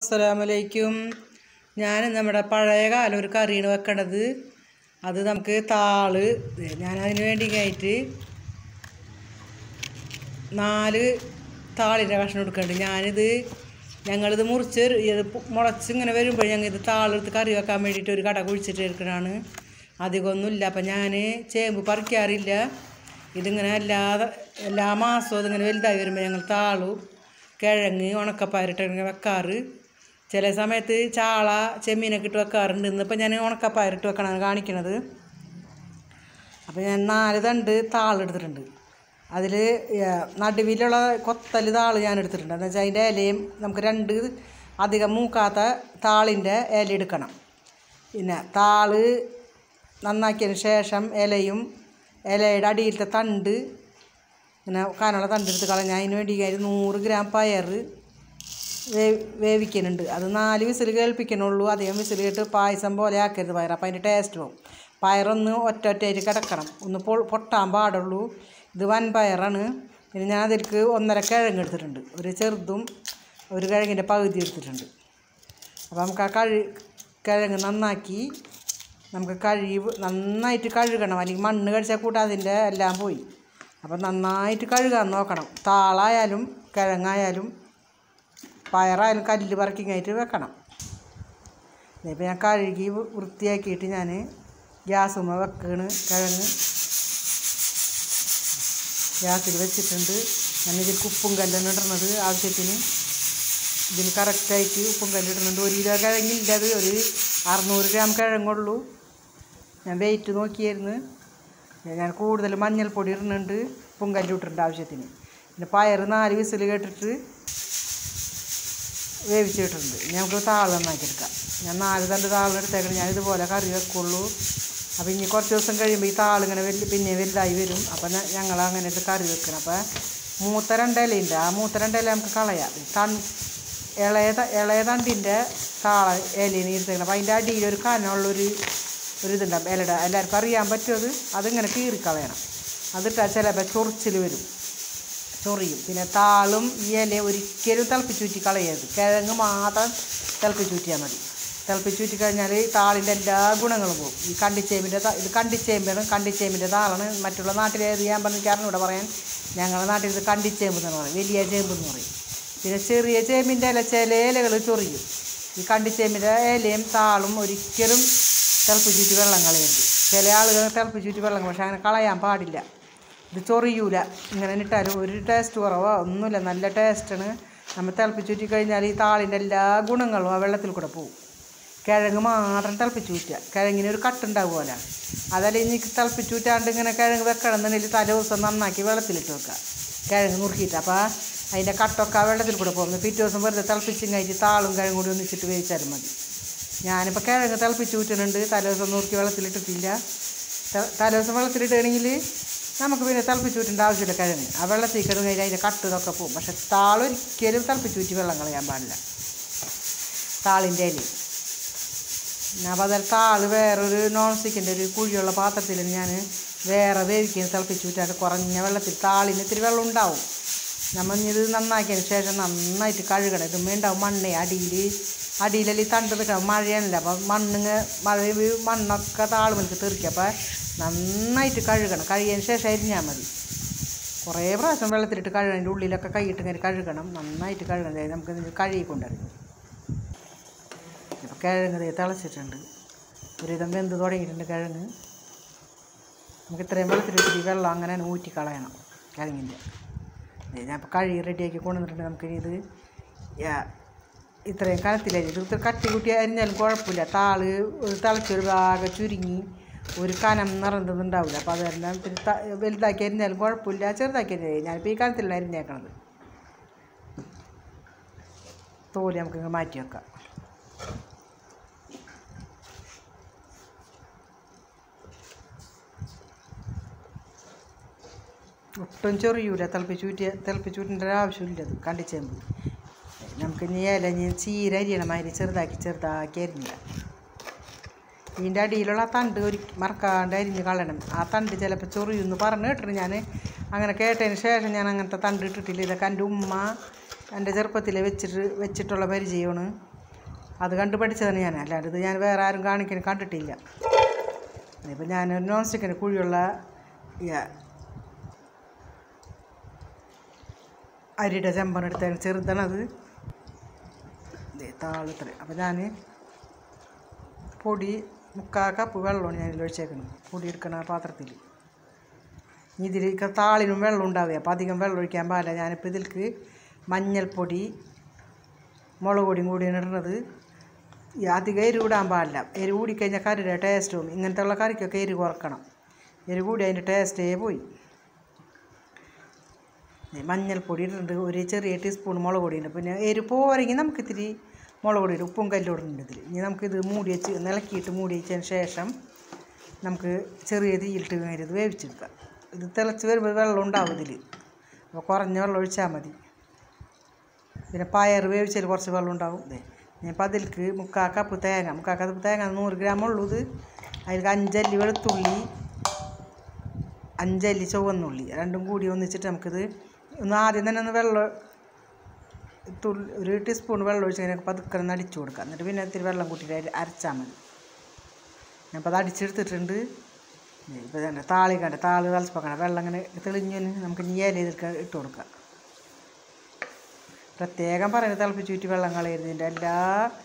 അസ്സലാമലൈക്കും ഞാൻ നമ്മുടെ പഴയ കാലം ഒരു കറിയാണ് വെക്കണത് അത് നമുക്ക് താള് ഞാൻ അതിന് വേണ്ടിയായിട്ട് നാല് താളിൻ്റെ കഷ്ണം എടുക്കുന്നുണ്ട് ഞാനിത് ഞങ്ങളിത് മുറിച്ച് ഒരു- ഇത് പു- മുളച്ച് ഇങ്ങനെ വരുമ്പോൾ ഞങ്ങൾ ഇത് താളെടുത്ത് കറി വെക്കാൻ വേണ്ടിയിട്ട് ഒരു കട കുഴിച്ചിട്ട് എടുക്കണതാണ് അധികമൊന്നുമില്ല അപ്പം ഞാൻ ചേമ്പ് പറിക്കാറില്ല ഇതിങ്ങനെ എല്ലാ എല്ലാ മാസവും ഇതിങ്ങനെ വലുതായി വരുമ്പോൾ ഞങ്ങൾ താളും കിഴങ്ങ് ഉണക്കപ്പയറിട്ട് ഇങ്ങനെ വെക്കാറ് ചില സമയത്ത് ചാള ചെമ്മീനൊക്കെ ഇട്ട് വെക്കാറുണ്ട് ഇന്നിപ്പോൾ ഞാൻ ഉണക്കപ്പയറിട്ട് വെക്കണതാണ് കാണിക്കണത് അപ്പോൾ ഞാൻ നാല് തണ്ട് താളെടുത്തിട്ടുണ്ട് അതിൽ നടുവിലുള്ള കൊത്തല് താള് ഞാൻ എടുത്തിട്ടുണ്ട് എന്ന് വെച്ചാൽ അതിൻ്റെ ഇലയും നമുക്ക് രണ്ട് അധികം മൂക്കാത്ത താളിൻ്റെ ഇല എടുക്കണം പിന്നെ താള് നന്നാക്കിയതിന് ശേഷം ഇലയും ഇലയുടെ അടിയിലത്തെ തണ്ട് ഇങ്ങനെ കാനുള്ള തണ്ടെടുത്ത് കളഞ്ഞാൽ അതിന് വേണ്ടി ഒരു നൂറ് ഗ്രാം പയർ വേ വേവിക്കുന്നുണ്ട് അത് നാല് വിസിൽ കേൾപ്പിക്കണുള്ളൂ അധികം വിസിൽ കേട്ട് പായസം പോലെ ആക്കരുത് പയർ അപ്പോൾ അതിൻ്റെ ടേസ്റ്റ് പോകും പയറൊന്ന് ഒറ്റ ഒറ്റയായിട്ട് കിടക്കണം ഒന്ന് പൊ പൊട്ടാൻ പാടുള്ളൂ ഇത് വൻ പയറാണ് പിന്നെ ഞാൻ അതിലേക്ക് ഒന്നര കിഴങ്ങ് എടുത്തിട്ടുണ്ട് ഒരു ചെറുതും ഒരു കിഴങ്ങിൻ്റെ പകുതി എടുത്തിട്ടുണ്ട് അപ്പോൾ നമുക്ക് ആ കഴി കിഴങ്ങ് നന്നാക്കി നമുക്ക് കഴുകി നന്നായിട്ട് കഴുകണം അല്ലെങ്കിൽ മണ്ണ് കടിച്ചാൽ കൂട്ടാ അതിൻ്റെ എല്ലാം പോയി അപ്പോൾ നന്നായിട്ട് കഴുകാൻ നോക്കണം താളായാലും കിഴങ്ങായാലും പയറായാലും കല്ല് പറക്കിങ്ങായിട്ട് വെക്കണം ഇപ്പോൾ ഞാൻ കഴുകി വൃ- വൃത്തിയാക്കിയിട്ട് ഞാൻ ഗ്യാസുമ്മ വെക്കണ് കിഴങ്ങ് ഗ്യാസിൽ വെച്ചിട്ടുണ്ട് ഞാൻ ഇതിൽ ഉപ്പും കല്ലാണ് ഇടുന്നത് ആവശ്യത്തിന് ഇതിന് കറക്റ്റായിട്ട് ഉപ്പും കല്ല് ഇടുന്നുണ്ട് ഒരു കിലോ കിഴങ്ങില്ല അത് ഒരു അറുന്നൂറ് ഗ്രാം കിഴങ്ങുള്ളൂ ഞാൻ വെയിറ്റ് നോക്കിയായിരുന്നു ഞാൻ കൂടുതൽ മഞ്ഞൾപ്പൊടി ഇടുന്നുണ്ട് ഉപ്പും കല്ല് ഇട്ടിട്ടുണ്ട് ആവശ്യത്തിന് പിന്നെ പയർ നാല് വിസിൽ കേട്ടിട്ട് വേവിച്ചിട്ടുണ്ട് ഇനി നമുക്ക് താളം നന്നാക്കി എടുക്കാം ഞാൻ നാല് തണ്ട് താളം എടുത്തേക്കണം ഞാൻ ഇതുപോലെ കറി വെക്കുള്ളൂ അപ്പോൾ ഇനി കുറച്ച് ദിവസം കഴിയുമ്പോൾ ഈ താളിങ്ങനെ വലിയ പിന്നെ വലുതായി വരും അപ്പോൾ ഞങ്ങൾ അങ്ങനെ എടുത്ത് കറി വെക്കണം അപ്പോൾ മൂത്ത രണ്ട് ഇലയുണ്ട് ആ മൂത്ത രണ്ട് ഇല നമുക്ക് കളയാം തൺ ഇളയ ത- ഇളയ തണ്ടിൻ്റെ താള ഇലയാണ് ഇരുത്തേക്കണം അപ്പോൾ അതിൻ്റെ അടിയിൽ ഒരു കനമുള്ളൊരു ഒരു ഇതുണ്ടാവും ഇലയുടെ എല്ലാവർക്കും അറിയാൻ പറ്റും അത് അതിങ്ങനെ കീറിക്കളയണം അതിട്ടാൽ ചിലപ്പോൾ ചൊറിച്ചിൽ വരും ചൊറിയും പിന്നെ താളും ഈ ഇല ഒരിക്കലും തിളപ്പിച്ചൂറ്റി കളയരുത് കിഴങ്ങ് മാത്രം തിളപ്പിച്ചൂറ്റിയാൽ മതി തിളപ്പിച്ചൂറ്റി കഴിഞ്ഞാൽ താളിൻ്റെ എല്ലാ ഗുണങ്ങളും പോകും ഈ കണ്ടിച്ചേമ്പിൻ്റെ ത- ഇത് കണ്ടിച്ചേമ്പാണ് കണ്ടിച്ചേമ്പിൻ്റെ താളാണ് മറ്റുള്ള നാട്ടിലേത് ഞാൻ പറഞ്ഞിരിക്കാറുണ്ട് ഇവിടെ പറയാൻ ഞങ്ങളുടെ നാട്ടിൽ ഇത് കണ്ടിച്ചേമ്പ് എന്ന് പറയും വലിയ ചേമ്പ് എന്ന് പറയും പിന്നെ ചെറിയ ചേമ്പിൻ്റെ ഇല ചില ഇലകൾ ചൊറിയും ഈ കണ്ടിച്ചേമ്പിൻ്റെ ഇലയും താളും ഒരിക്കലും തിളപ്പിച്ചൂറ്റി വെള്ളം കളയരുത് ചില ആളുകൾ തിളപ്പിച്ചൂറ്റി വെള്ളം കളയും. പക്ഷെ അങ്ങനെ കളയാൻ പാടില്ല ഇത് ചൊറിയൂല ഇങ്ങനെ ഇട്ടാലും ഒരു ടേസ്റ്റ് കുറവോ ഒന്നുമില്ല നല്ല ടേസ്റ്റാണ് നമ്മൾ തിളപ്പിച്ചൂറ്റി കഴിഞ്ഞാൽ ഈ താളിൻ്റെ എല്ലാ ഗുണങ്ങളും ആ വെള്ളത്തിൽ കൂടെ പോകും കിഴങ്ങ് മാത്രം തിളപ്പിച്ചൂറ്റുക കിഴങ്ങിന് ഒരു കട്ടുണ്ടാവുമല്ലോ അതല്ല ഇനി തിളപ്പിച്ചൂറ്റാണ്ട് ഇങ്ങനെ കിഴങ്ങ് വെക്കണം എന്നുണ്ടെങ്കിൽ തലേ ദിവസം നന്നാക്കി വെള്ളത്തിലിട്ട് വെക്കുക കിഴങ്ങ് നുറുക്കിയിട്ട് അപ്പോൾ അതിൻ്റെ കട്ടൊക്കെ ആ വെള്ളത്തിൽ കൂടെ പോകും പിറ്റേ ദിവസം വെറുതെ തിളപ്പിച്ചും കഴിച്ച് താളും കിഴങ്ങും കൂടി ഒന്നിച്ചിട്ട് വേവിച്ചാലും മതി ഞാനിപ്പോൾ കിഴങ്ങ് തിളപ്പിച്ചൂറ്റുന്നുണ്ട് തലേ ദിവസം നുറുക്കി വെള്ളത്തിലിട്ടിട്ടില്ല ത- തലേ ദിവസം വെള്ളത്തിലിട്ടുകയാണെങ്കിൽ നമുക്ക് പിന്നെ തിളപ്പിച്ചൂറ്റേണ്ട ആവശ്യമില്ല കിഴങ്ങ് ആ വെള്ളത്തിൽ കിടന്ന് കഴിഞ്ഞാൽ അതിൻ്റെ കട്ട് ഇതൊക്കെ പോകും പക്ഷെ താളൊരിക്കലും തിളപ്പിച്ചൂറ്റി വെള്ളം കളയാൻ പാടില്ല താളിൻ്റെ ഇല അപ്പോൾ അതിൽ താള് വേറൊരു നോൺ സ്റ്റിക്കിൻ്റെ ഒരു കുഴിയുള്ള പാത്രത്തിൽ ഞാൻ വേറെ വേവിക്കുന്ന തിളപ്പിച്ചൂറ്റാണ്ട് കുറഞ്ഞ വെള്ളത്തിൽ താളിന് ഇത്തിരി വെള്ളം ഉണ്ടാവും നമ്മൾ ഇത് നന്നാക്കിയതിന് ശേഷം നന്നായിട്ട് കഴുകണം ഇത് ഉണ്ടാവും മണ്ണേ അടിയിൽ അടിയിലല്ലേ ഈ തണ്ട് നിൽക്കണം മഴയാണല്ലോ അപ്പം മണ്ണിങ്ങ് മഴ വീ- മണ്ണൊക്കെ താളുമൽക്ക് തെറിക്കുക അപ്പോൾ നന്നായിട്ട് കഴുകണം കഴുകിയതിന് ശേഷം അരിഞ്ഞാൽ മതി കുറേ പ്രാവശ്യം വെള്ളത്തിലിട്ട് കഴുകണം അതിൻ്റെ ഉള്ളിലൊക്കെ കൈയിട്ട് ഇങ്ങനെ കഴുകണം നന്നായിട്ട് കഴുകണം അതായത് നമുക്ക് ഇത് കഴുകി കൊണ്ടുവരും ഇപ്പോൾ കിഴങ്ങ് ദേ തിളച്ചിട്ടുണ്ട് ഒരുവിധം വെന്ത് തുടങ്ങിയിട്ടുണ്ട് കിഴങ്ങ് നമുക്ക് ഇത്രയും വെള്ളത്തിലിട്ട് ഈ വെള്ളം അങ്ങനെ ഊറ്റി കളയണം കിഴങ്ങിൻ്റെ ദേ ഞാൻ ഇപ്പോൾ കഴുകി റെഡിയാക്കി കൊണ്ടുവന്നിട്ടുണ്ട് നമുക്കിനി ഇത് യാ- ഇത്രയും കനത്തിലരി ഇത് ഇത്ര കട്ടി കൂട്ടി അരിഞ്ഞാലും കുഴപ്പമില്ല താള് ഒരു തിളച്ചൊരു ഭാഗം ചുരുങ്ങി ഒരു കനം നിറഞ്ഞതുണ്ടാവില്ല അപ്പോൾ അത് തന്നെ ഇത്തിരി ത- വലുതാക്കി അരിഞ്ഞാലും കുഴപ്പമില്ല ചെറുതാക്കി അരിഞ്ഞാൽ ഞാനിപ്പോൾ ഈ കനത്തിലാണ് അരിഞ്ഞേക്കണത് തോല് നമുക്ക് മാറ്റി വെക്കാം ഒട്ടും ചൊറിയൂല തിളപ്പിച്ചൂറ്റിയ തിളപ്പിച്ചൂറ്റേണ്ട ഒരു ആവശ്യമില്ല അത് കണ്ടിച്ചേമ്പ് നമുക്ക് ഇനി ഇല ഇനി ചീര അരിയണ മാതിരി ചെറുതാക്കി ചെറുതാക്കി അരിഞ്ഞില്ല ഇതിൻ്റെ അടിയിലുള്ള ആ തണ്ട് ഒരു മറക്കാണ്ട് അരിഞ്ഞ് കളയണം ആ തണ്ട് ചിലപ്പോൾ ചൊറിയുമെന്ന് പറഞ്ഞു കേട്ടിട്ട് ഞാൻ അങ്ങനെ കേട്ടതിന് ശേഷം ഞാൻ അങ്ങനത്തെ തണ്ട് ഇട്ടിട്ടില്ല ഇതൊക്കെ എൻ്റെ ഉമ്മ എൻ്റെ ചെറുപ്പത്തിൽ വെച്ചിട്ട് വെച്ചിട്ടുള്ള പരിചയമാണ് അത് കണ്ട് പഠിച്ചതാണ് ഞാൻ അല്ലാണ്ട് ഇത് ഞാൻ വേറെ ആരും കാണിക്കാൻ കണ്ടിട്ടില്ല ഇപ്പം ഞാൻ നോൺ സ്റ്റിക്കിൻ്റെ കുഴിയുള്ള ഈ അരിയുടെ ചെമ്പനെടുത്ത ചെറുതാണത് ഇതേ താളത്ര അപ്പോൾ ഞാൻ പൊടി മുക്കാൽ കപ്പ് വെള്ളമാണ് ഞാൻ ഇതിൽ ഒഴിച്ചേക്കുന്നത് പൊടി എടുക്കണ പാത്രത്തിൽ ഇനി ഇതിലേക്ക് താളിനും വെള്ളം ഉണ്ടാവുക അപ്പോൾ അധികം വെള്ളം ഒഴിക്കാൻ പാടില്ല ഞാനിപ്പോൾ ഇതിലേക്ക് മഞ്ഞൾപ്പൊടി മുളക് പൊടിയും കൂടിയാണ് ഇടുന്നത് ഈ അധികം എരിവ് ഇടാൻ പാടില്ല എരിവ് കൂടിക്കഴിഞ്ഞാൽ കറിയുടെ ടേസ്റ്റും ഇങ്ങനത്തെ ഉള്ള കറിക്കൊക്കെ എരിവ് കുറക്കണം എരിവ് കൂടി അതിൻ്റെ ടേസ്റ്റേ പോയി ദേ മഞ്ഞൾപ്പൊടി ഇട്ടിട്ടുണ്ട് ഒരു ചെറിയ ടീസ്പൂൺ മുളക് പൊടിയുണ്ട് പിന്നെ എരിവ് പോരെങ്കിൽ നമുക്ക് ഇത്തിരി മുളക് പൊടി ഇടും ഉപ്പും കല്ലും ഇടുന്നുണ്ട് ഇതിൽ ഇനി നമുക്കിത് മൂടി വെച്ച് നിലക്കിയിട്ട് മൂടി വെച്ചതിന് ശേഷം നമുക്ക് ചെറിയ തീയിലിട്ട് കഴിഞ്ഞ് ഇത് വേവിച്ചെടുക്കാം ഇത് തിളച്ച് വരുമ്പോൾ വെള്ളം ഉണ്ടാവും ഇതിൽ അപ്പോൾ കുറഞ്ഞ വെള്ളം ഒഴിച്ചാൽ മതി പിന്നെ പയർ വേവിച്ചതിൽ കുറച്ച് വെള്ളം ഉണ്ടാവും ഇതേ ഇനിയിപ്പോൾ അതിലേക്ക് മുക്കാൽ കപ്പ് തേങ്ങ മുക്കാൽ കപ്പ് തേങ്ങ നൂറ് ഗ്രാം ഉള്ളൂ ഇത് അതിലേക്ക് അഞ്ചല്ലി വെളുത്തുള്ളി അഞ്ചല്ലി ചുവന്നുള്ളി രണ്ടും കൂടി ഒന്നിച്ചിട്ട് നമുക്കിത് ഒന്ന് ആദ്യം തന്നെ ഒന്ന് വെള്ളം തുള്ളി ഒരു ടീസ്പൂൺ വെള്ളം ഒഴിച്ച് കഴിഞ്ഞാൽ പതുക്കെ ഒന്ന് അടിച്ചു കൊടുക്കുക എന്നിട്ട് പിന്നെ ഇത്തിരി വെള്ളം കൂട്ടിയിട്ട് അരി- അരച്ചാൽ മതി ഞാനിപ്പോൾ അത് അടിച്ചെടുത്തിട്ടുണ്ട് ഇപ്പോൾ തന്നെ താളി കണ്ട താളി തളിച്ചപ്പോക്കണം വെള്ളം ഇങ്ങനെ തെളിഞ്ഞു നമുക്ക് ഇനി ഇല ഇതിൽക്ക് ഇട്ട് കൊടുക്കാം പ്രത്യേകം പറയുന്നത് തിളപ്പിച്ച് ചുറ്റി വെള്ളം കളയരുത് ഇതിൻ്റെ എല്ലാ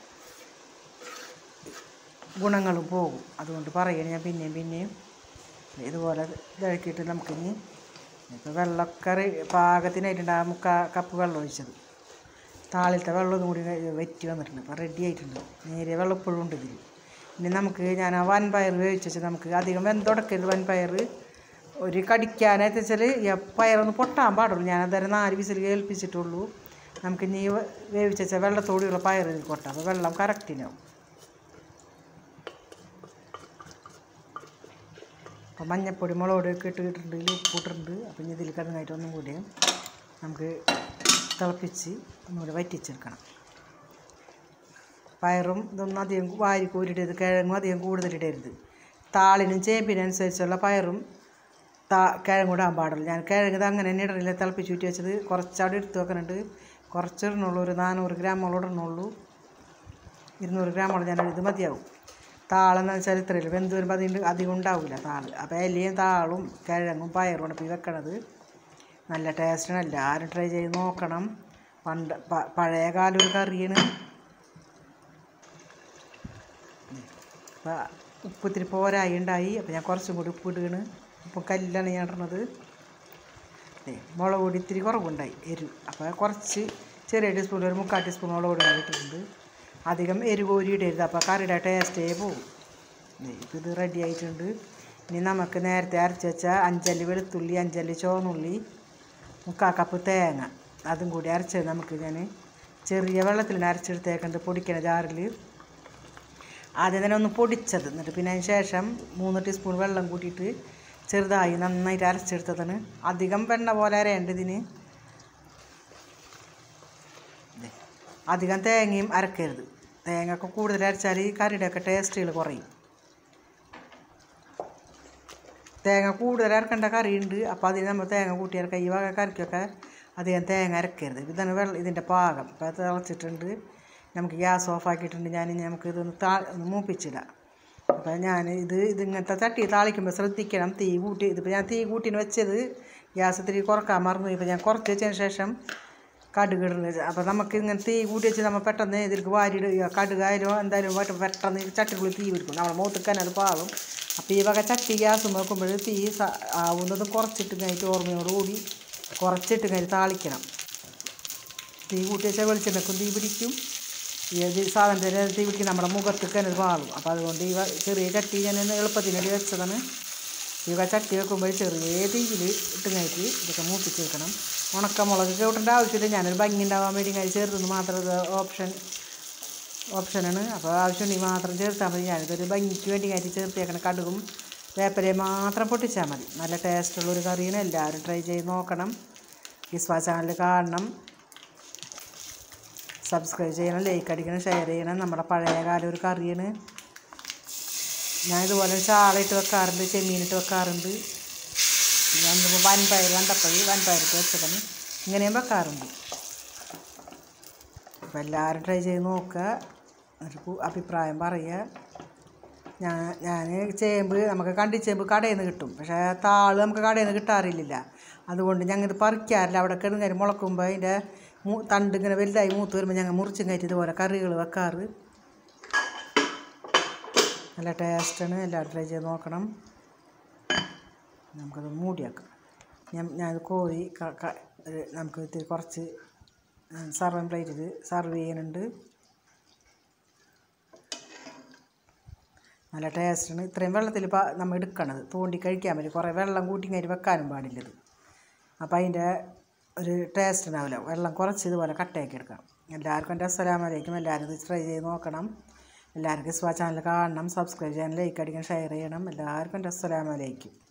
ഗുണങ്ങളും പോകും അതുകൊണ്ട് പറയുകയാണ് ഞാൻ പിന്നെയും പിന്നെയും ഇതുപോലെ ഇതാക്കിയിട്ട് നമുക്കിനി ഇപ്പോൾ വെള്ളമൊക്കെ റെ- പാകത്തിനായിട്ടുണ്ട് ആ മുക്കാ കപ്പ് വെള്ളം ഒഴിച്ചത് താളിലത്തെ വെള്ളം ഒന്നും കൂടി കഴി- വറ്റി വന്നിട്ടുണ്ട് അപ്പോൾ റെഡി ആയിട്ടുണ്ട് നേരിയ വെള്ളം ഇപ്പോഴും ഉണ്ട് ഇതിൽ ഇനി നമുക്ക് ഞാൻ ആ വൻപയർ വേവിച്ച് വെച്ച് നമുക്ക് അധികം വെന്തുടക്കരുത് വൻപയർ ഒരു കടിക്കാനായിട്ട് വെച്ചാൽ ഈ പയറൊന്ന് പൊട്ടാൻ പാടുള്ളൂ ഞാൻ അന്നേരം നാല് വിസിൽ കേൾപ്പിച്ചിട്ടുള്ളൂ നമുക്ക് ഇനി വ- വേവിച്ച് വെച്ച വെള്ളത്തോടെയുള്ള പയർ ഇതിൽ കൊട്ടാം അപ്പോൾ വെള്ളം കറക്റ്റിനാവും അപ്പോൾ മഞ്ഞപ്പൊടി മുളക് പൊടിയൊക്കെ ഇട്ട് ഇട്ടിട്ടുണ്ട് ഇതിൽ ഉപ്പ് ഇട്ടിട്ടുണ്ട് അപ്പോൾ ഇനി ഇതിൽ കിടങ്ങായിട്ട് ഒന്നും കൂടി നമുക്ക് തിളപ്പിച്ച് ഒന്നുകൂടി വറ്റിച്ചെടുക്കണം പയറും ഇതൊന്നും അധികം വാരി കോരിടരുത് കിഴങ്ങും അധികം കൂടുതലിടരുത് താളിനും ചേമ്പിനനുസരിച്ചുള്ള പയറും താ കിഴങ്ങും ഇടാൻ പാടില്ല ഞാൻ കിഴങ്ങ് ഇത് അങ്ങനെ തന്നെ ഇടണില്ല തിളപ്പിച്ച് ഊറ്റി വെച്ചത് കുറച്ചവിടെ എടുത്ത് വെക്കുന്നുണ്ട് കുറച്ച് ഇടണുള്ളൂ ഒരു നാനൂറ് ഗ്രാമോളം ഇടണുള്ളൂ ഇരുന്നൂറ് ഗ്രാമോളം ഞാൻ ഇത് മതിയാവും താളെന്ന് വെച്ചാൽ ഇത്രയില്ല വെന്ത് വരുമ്പോൾ അതിൻ്റെ അധികം ഉണ്ടാവില്ല താള് അപ്പോൾ ഇലയും താളും കിഴങ്ങും പയറും ആണ് ഇപ്പോൾ ഈ വെക്കണത് നല്ല ടേസ്റ്റാണ് എല്ലാവരും ട്രൈ ചെയ്ത് നോക്കണം പണ്ട് പ- പഴയ കാലം ഒരു കറിയാണ് അപ്പോൾ ഉപ്പ് ഇത്തിരി പോരായി ഉണ്ടായി അപ്പോൾ ഞാൻ കുറച്ചും കൂടി ഉപ്പ് ഇടുകയാണ് ഉപ്പ് കല്ലാണ് ഞാൻ ഇടുന്നത് ഏ മുളക് പൊടി ഇത്തിരി കുറവുണ്ടായി എരിവ് അപ്പോൾ കുറച്ച് ചെറിയ ടീസ്പൂൺ ഒരു മുക്കാൽ ടീസ്പൂൺ മുളക് പൊടി ഞാൻ ഇട്ടിട്ടുണ്ട് അധികം എരിവ് കോരി ഇടരുത് അപ്പോൾ കറിയുടെ ടേസ്റ്റേ പോകും ദേ, ഇപ്പം ഇത് റെഡി ആയിട്ടുണ്ട് ഇനി നമുക്ക് നേരത്തെ അരച്ച് വെച്ച അഞ്ചല്ലി വെളുത്തുള്ളി അഞ്ചല്ലി ചുവന്നുള്ളി മുക്കാൽ കപ്പ് തേങ്ങ അതും കൂടി അരച്ചത് നമുക്ക് ഞാൻ ചെറിയ വെള്ളത്തിൽ അരച്ചെടുത്തേക്കുന്നത് പൊടിക്കണ ജാറിൽ ആദ്യം തന്നെ ഒന്ന് പൊടിച്ചത് എന്നിട്ട് പിന്നെ അതിന് ശേഷം മൂന്ന് ടീസ്പൂൺ വെള്ളം കൂട്ടിയിട്ട് ചെറുതായി നന്നായിട്ട് അരച്ചെടുത്തതാണ് അധികം വെണ്ണ പോലെ അരയേണ്ട ഇതിന് ദേ. അധികം തേങ്ങയും അരക്കരുത് തേങ്ങ ഒക്കെ കൂടുതൽ അരച്ചാൽ ഈ കറിയുടെ ഒക്കെ ടേസ്റ്റുകൾ കുറയും തേങ്ങ കൂടുതൽ അരക്കേണ്ട കറിയുണ്ട് അപ്പോൾ അതിന് നമ്മൾ തേങ്ങ കൂട്ടി അരക്കുക ഈ വക കറിക്കൊക്കെ അധികം തേങ്ങ അരക്കരുത് ഇതാണ് വെള്ളം ഇതിൻ്റെ പാകം ഇപ്പോൾ തിളച്ചിട്ടുണ്ട് നമുക്ക് ഗ്യാസ് ഓഫ് ആക്കിയിട്ടുണ്ട് ഞാൻ ഇനി നമുക്ക് ഇതൊന്ന് താ ഒന്ന് മൂപ്പിച്ചിടാം അപ്പോൾ ഞാൻ ഇത് ഇതിങ്ങനത്തെ ചട്ടി താളിക്കുമ്പോൾ ശ്രദ്ധിക്കണം തീ കൂട്ടി ഇതിപ്പോൾ ഞാൻ തീ കൂട്ടിന് വെച്ചത് ഗ്യാസ് ഇത്തിരി കുറക്കാൻ മറന്നു ഇപ്പോൾ ഞാൻ കുറച്ച് വെച്ചതിന് ശേഷം കടുക് ഇടുന്നത് അപ്പോൾ നമുക്ക് ഇങ്ങനെ തീ കൂട്ടി വെച്ച് നമ്മൾ പെട്ടെന്ന് ഇതിലേക്ക് വാരിയിടുക കടുകായാലും എന്തായാലും പറ്റും പെട്ടെന്ന് ഈ ചട്ടിക്കുള്ളിൽ തീ പിടിക്കും നമ്മൾ മൂത്തുക്കാൻ അത് പാളും അപ്പോൾ ഈ വക ചട്ടി ഗ്യാസ് നോക്കുമ്പോൾ തീ സ- ആവുന്നതും കുറച്ചിട്ട് കഴിഞ്ഞിട്ട് ഓർമ്മയോടുകൂടി കുറച്ചിട്ട് കഴിഞ്ഞ് താളിക്കണം തീ കൂട്ടി വെച്ചാൽ വെളിച്ചെണ്ണക്കും തീ പിടിക്കും ഏത് സാധനത്തിന് തീ പിടിക്കും നമ്മുടെ മുഖത്തേക്ക് തന്നെ പാളും അപ്പോൾ അതുകൊണ്ട് ഈ വ- ചെറിയ ചട്ടി ഞാൻ ഒന്ന് എളുപ്പത്തിനടി വെച്ചതാണ് ഈ വ- ചട്ടി വെക്കുമ്പോൾ ചെറിയ തീയിൽ ഇട്ട് കഴിഞ്ഞിട്ട് ഇതൊക്കെ മൂപ്പിച്ചെടുക്കണം ഉണക്കമുളക് കൂട്ടേണ്ട ആവശ്യമില്ല ഞാനൊരു ഭംഗി ഉണ്ടാവാൻ വേണ്ടി കാര്യം ചേർത്തുനിന്ന് മാത്രം ഇത് ഓപ്ഷൻ ഓപ്ഷനാണ് അപ്പോൾ ആവശ്യമുണ്ടെങ്കിൽ മാത്രം ചേർത്താൽ മതി ഞാനിതൊരു ഭംഗിക്ക് വേണ്ടി കാര്യം ചേർത്തേക്കണം കടുകും വേപ്പരയും മാത്രം പൊട്ടിച്ചാൽ മതി നല്ല ടേസ്റ്റുള്ള ഒരു കറിയാണ് എല്ലാവരും ട്രൈ ചെയ്ത് നോക്കണം കിസ്വ ചാനൽ കാണണം സബ്സ്ക്രൈബ് ചെയ്യണം ലൈക്ക് അടിക്കണം ഷെയർ ചെയ്യണം നമ്മുടെ പഴയ കാലം ഒരു കറിയാണ് ഞാൻ ഇതുപോലെ ചാളയിട്ട് വെക്കാറുണ്ട് ചെമ്മീനിട്ട് വെക്കാറുണ്ട് ഞാൻ വൻപയർ കണ്ടപ്പോൾ വൻപയറിട്ട് വെച്ചതാണ് ഇങ്ങനെയും വെക്കാറുണ്ട് അപ്പോൾ എല്ലാവരും ട്രൈ ചെയ്ത് നോക്കുക എന്നിട്ട് കു- അഭിപ്രായം പറയുക ഞാൻ ഞാൻ ചേമ്പ് നമുക്ക് കണ്ടിച്ചേമ്പ് കടയിൽ നിന്ന് കിട്ടും പക്ഷേ താള് നമുക്ക് കടയിൽ നിന്ന് കിട്ടാറില്ല അതുകൊണ്ട് ഞങ്ങൾ ഇത് പറിക്കാറില്ല അവിടെ കിടങ്ങരി മുളക്കുമ്പോൾ അതിൻ്റെ മൂ തണ്ട് ഇങ്ങനെ വലുതായി മൂത്ത് വരുമ്പോൾ ഞങ്ങൾ മുറിച്ചും കയറ്റി ഇതുപോലെ കറികൾ വെക്കാറ് നല്ല ടേസ്റ്റാണ് എല്ലാവരും ട്രൈ ചെയ്ത് നോക്കണം നമുക്കത് മൂടിയാക്കാം ഞാൻ ഞാനത് കോരി ക- ക- ഒരു നമുക്ക് ഇത്തിരി കുറച്ച് സർവൻ പ്ലേറ്റിൽ സർവ് ചെയ്യുന്നുണ്ട് നല്ല ടേസ്റ്റാണ് ഇത്രയും വെള്ളത്തിൽ ഇപ്പം നമ്മൾ എടുക്കണത് തോണ്ടി കഴിക്കാൻ പറ്റും കുറേ വെള്ളം കൂട്ടി കയറി വെക്കാനും പാടില്ലത് അപ്പം അതിൻ്റെ ഒരു ടേസ്റ്റ് ഉണ്ടാവില്ല വെള്ളം കുറച്ച് ഇതുപോലെ കട്ടയാക്കി എടുക്കണം എല്ലാവർക്കും എൻ്റെ അസ്സലാമലൈക്കും എല്ലാവരും ഇത് ട്രൈ ചെയ്ത് നോക്കണം എല്ലാവർക്കും സ്വാ ചാനൽ കാണണം സബ്സ്ക്രൈബ് ചെയ്യാൻ ലൈക്ക് അടിക്കണം ഷെയർ ചെയ്യണം എല്ലാവർക്കും എൻ്റെ അസ്സലാമലൈക്കും